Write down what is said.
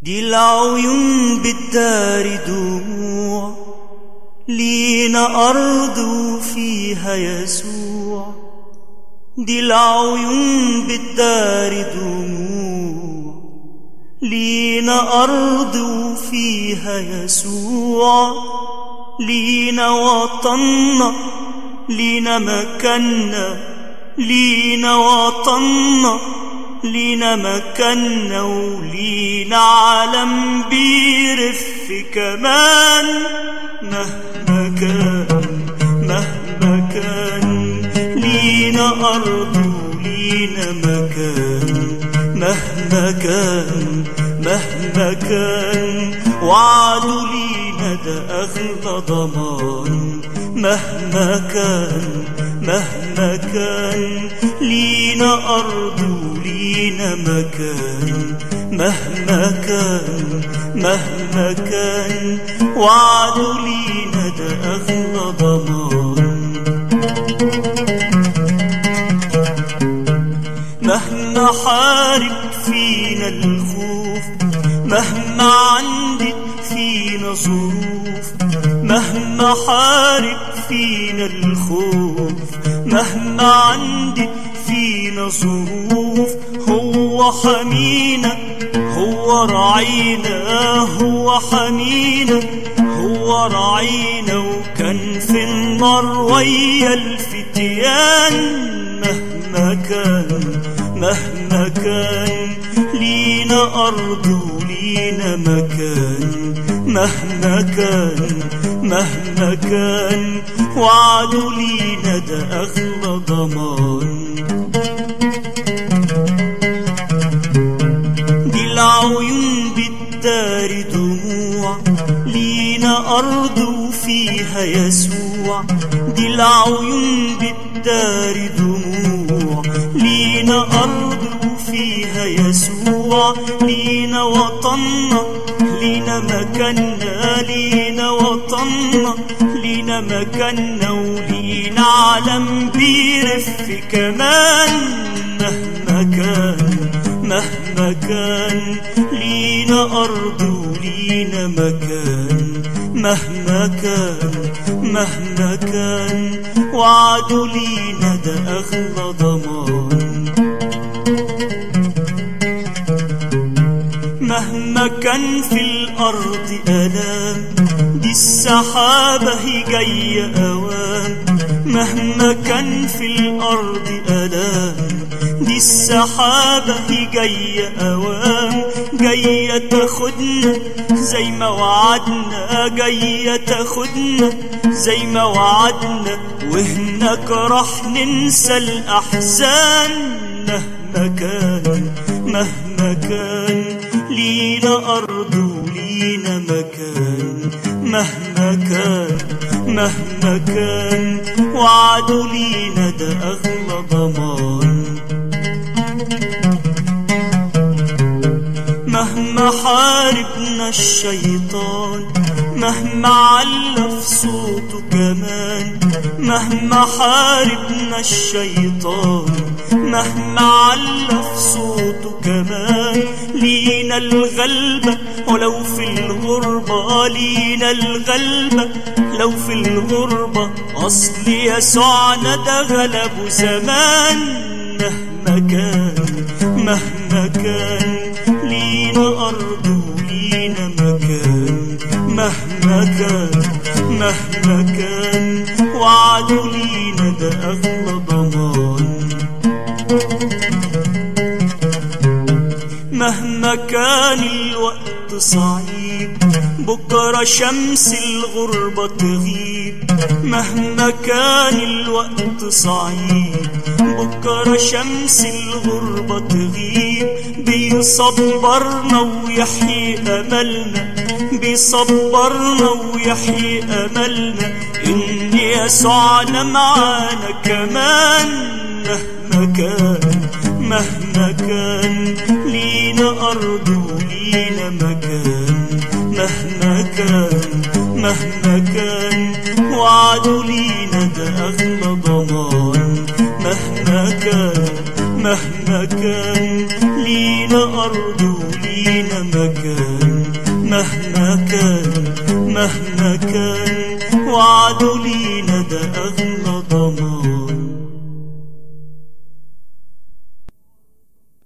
دي العيون بالدار دموع لينا أرض وفيها يسوع دي العيون بالدار دموع لينا أرض وفيها يسوع لينا وطننا لينا مكاننا لينا وطننا لينا مكاننا ولينا عالم بيرف كمان مهما كان مهما كان لينا أرض ولينا مكان مهما كان مهما كان وعدوا لينا ده أغلى ضمان مهما كان مهما كان لينا أرض ولينا مكان مهما كان مهما كان وعدوا لينا ده أغلى ضمان مهما حارب فينا الخوف مهما عندك فينا ظروف مهما حارب فينا الخوف مهما عندك فينا ظروف هو حمينا هو رعينا هو حمينا هو رعينا وكان في النار ويا الفتيان مهما كان مهما كان لينا أرض ولينا مكان مهما كان مهما كان وعدوا لينا ده أغلى ضمان دي العيون بالدار دموع لينا أرض وفيها يسوع دي العيون بالدار دموع لينا أرض وفيها يسوع لينا وطننا لينا مكاننا لينا وطننا لينا مكاننا ولينا عالم بيرف كمان مهما كان مهما كان لينا أرض ولينا مكان مهما كان مهما كان وعدوا لينا ده أغلى ضمان مهما كان في الأرض ألام دي السحابة هي جاية أوام مهما كان في الأرض ألام دي السحابة هي جاية أوام جاية تاخدنا زي ما وعدنا جاية تاخدنا زي ما وعدنا وهناك راح ننسى الأحزان مهما كان مهما كان لينا أرض ولينا مكان مهما كان مهما كان وعدوا لينا ده أغلى ضمان مهما حاربنا الشيطان مهما على في صوته كمان مهما حاربنا الشيطان مهما على في صوته كمان لينا الغلبة ولو في الغربة لينا الغلبة لو في الغربة أصل يسوعنا ده غلبه زمان مهما كان مهما كان لينا أرض ولينا مكان مهما كان مهما كان وعدوا لينا ده أغلى ضمان مهما كان الوقت صعيب بكرة شمس الغربة تغيب مهما كان الوقت صعيب بكرة شمس الغربة تغيب بيصبرنا ويحيي أملنا بيصبرنا ويحيي أملنا إن يسوعنا معانا كمان مهما كان مهما كان لينا أرض ولينا مكان مهما كان مهما كان وعدوا لينا ده أغلى ضمان مهما كان مهما كان لينا أرض ولينا لينا مكان مهما كان مهما كان وعدوا لينا ده أغلى ضمان